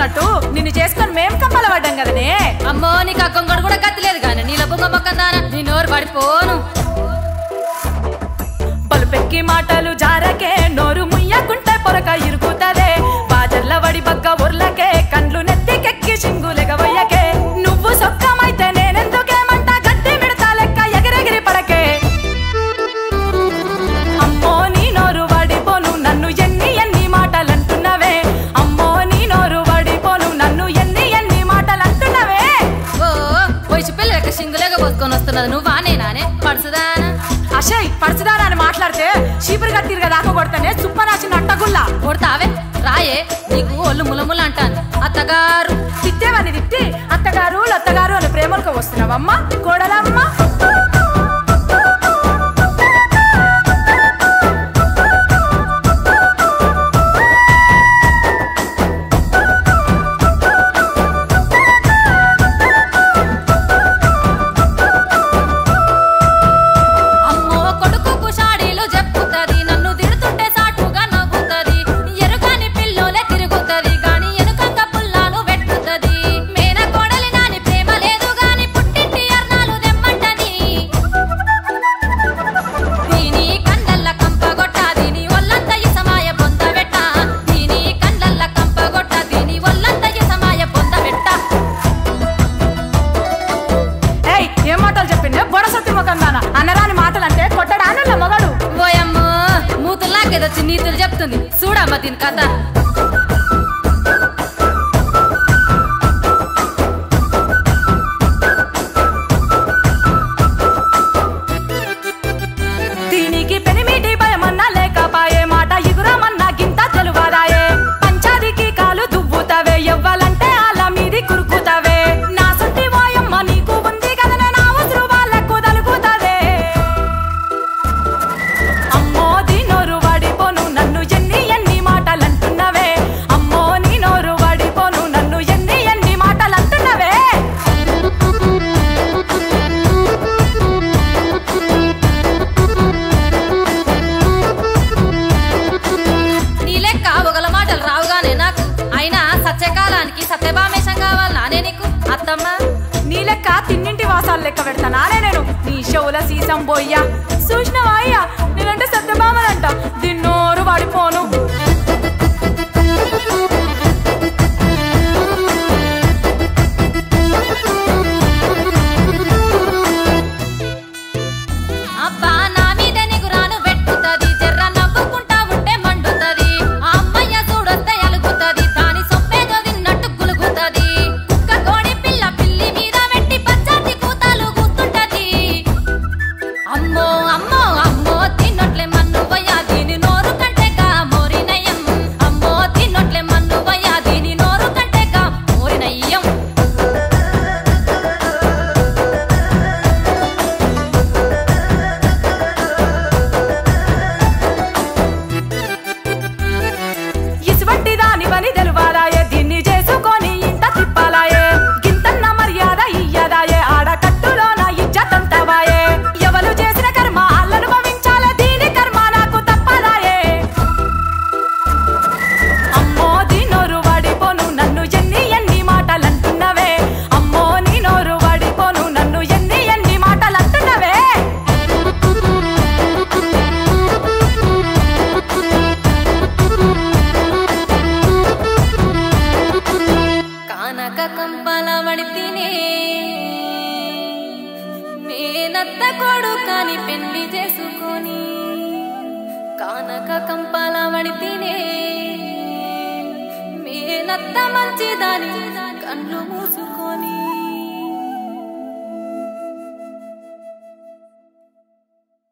అన్నట్టు నిన్ను చేసుకొని మేం కమ్మల పడ్డాం కదనే అమ్మో నీకు అక్కం కూడా కూడా గతి లేదు కానీ నీళ్ళ బొంగ మొక్కం దానా నీ నోరు పడిపోను పలుపెక్కి మాటలు జారకే నోరు ముయ్యకుంటే పొరక ఇరుకుతదే బాజర్ల వడి బగ్గ ఉర్లకే కండ్లు నెత్తికెక్కి సింగులెగవయ్యకే నువ్వు సొక్కమైతే నేనెందుకేమంట గట్టి మిడతా లెక్క ఎగిరెగిరి పడకే అమ్మో నీ నోరు వడిపోను నన్ను ఎన్ని ఎన్ని మాటలంటున్నవే అమ్మో నీ నోరు వడిపోను నన్ను ఎన్ని ఎన్ని మాటలంటున్నవే ఓ వయసు పిల్లలకి సింగులేగా పోసుకొని వస్తున్నది నువ్వు వానే నానే పడుసుదానా అషయ్ పరచుదారా అని మాట్లాడితే చీపురు కట్టిరు కదా ఆక కొడతానే సుప్పరాసిన అట్టగుల్లా కొడతావే రాయే నీకు ఒళ్ళు ములములు అంటాను అత్తగారు తిట్టేవాన్ని తిట్టి అత్తగారు లత్తగారు అని ప్రేమలకు వస్తున్నావమ్మా కోడలమ్మ అమ్మో కొడుకు కుషాడీలు చెప్పుతది నన్ను తిడుతుంటే సాటుగా నవ్వుతది ఎరుగాని పిల్లోలే తిరుగుతది గాని ఎనుకంగా పుల్లాలు పెట్టుతది మేన కోడలి నాని ప్రేమ లేదు గాని పుట్టింటి అర్నాలు దెమ్మంటది దీని కండల్ల కంపగొట్ట దీని ఒళ్ళంత ఇసమాయ పొందబెట్ట దీని కండల్ల కంపగొట్ట దీని ఒళ్ళంత ఇసమాయ పొందబెట్ట ఏయ్ ఏం మాటలు చెప్పిండే బొడసత్తి ముఖం దాన అన్నరాని మాటలు అంటే కొట్టడానల్ల మగడు ఓయమ్మో మూతుల్లాకేదొచ్చి నీతులు చెప్తుంది చూడమ్మ దీని కథ దీనికి పెనిమిటి భయమన్నా లేకపాయే మాట ఎగురమన్నా గింత తెలువదాయే పంచాదికి కాలు దువ్వుతావే ఎవ్వాలంటే అలా మీది కురుకుతావే నా సుట్టి వాయమ్మ నీకు ఉంది కదనే నా ఉసురు వాళ్ళకు తలుగుతావే అమ్మో నీ నోరు వడిపోను నన్ను ఎన్ని ఎన్ని మాటలంటున్నవే అమ్మో నీ నోరు వడిపోను నన్ను ఎన్ని ఎన్ని మాటలంటున్నవే నీ లెక్క ఒకల మాటలు రావుగానే నాకు అయినా సత్యకాలానికి సత్యభామేశం కావాలి నానే నీకు అత్తమ్మ నీ లెక్క తిన్నింటి వాసాలు లెక్క పెడతానానే నేను నీ షవుల సీసం బొయ్యా చూసినవా అయ్యా నేనంటే సత్యభామనంట దిన్నోరు వాడిపోను అబ్బా నా మీద నిగురాను పెట్టుతది జర్ర నవ్వుకుంటా ఉంటే మండుతది ఆ అమ్మయ్య చూడొస్తే అలుగుతది దాని సొప్పేదో తిన్నట్టు గులుగుతది కుక్క కోడి పిల్ల పిల్లి మీద పెట్టి పచ్చాటి కూతాలు కూస్తుంటది అమ్మో అమ్మో అమ్మో తిన్నట్లే మన్ను వయ్యా దీని నోరు కంటేగా మోరినయ్యం అమ్మో తిన్నట్లే మన్ను వయ్యా దీని నోరు కంటేగా మోరినయ్యం ఇసువంటి దానివని తెలువాదాయే దీన్ని చేసుకొని ఇంత తిప్పాలాయే గింతన్న మర్యాద ఇయ్యదాయే ఆడ కట్టులో నా ఇజ్జతంతవాయే ఎవరు చేసిన కర్మ అల్లను భవించాలే దీని కర్మ నాకు తప్పదాయే అమ్మో నీ నోరు వాడిపోను నన్ను ఎన్ని ఎన్ని మాటలంటున్నవే అమ్మో నీ నోరు వాడిపోను నన్ను ఎన్ని ఎన్ని మాటలంటున్నవే కానక కంపల వడితినే మేనత్త కొడుకని పెళ్లి చేసుకొని కానక కంపల వడితినే మేనత్త మంచిదని కళ్ళు మూసుకొని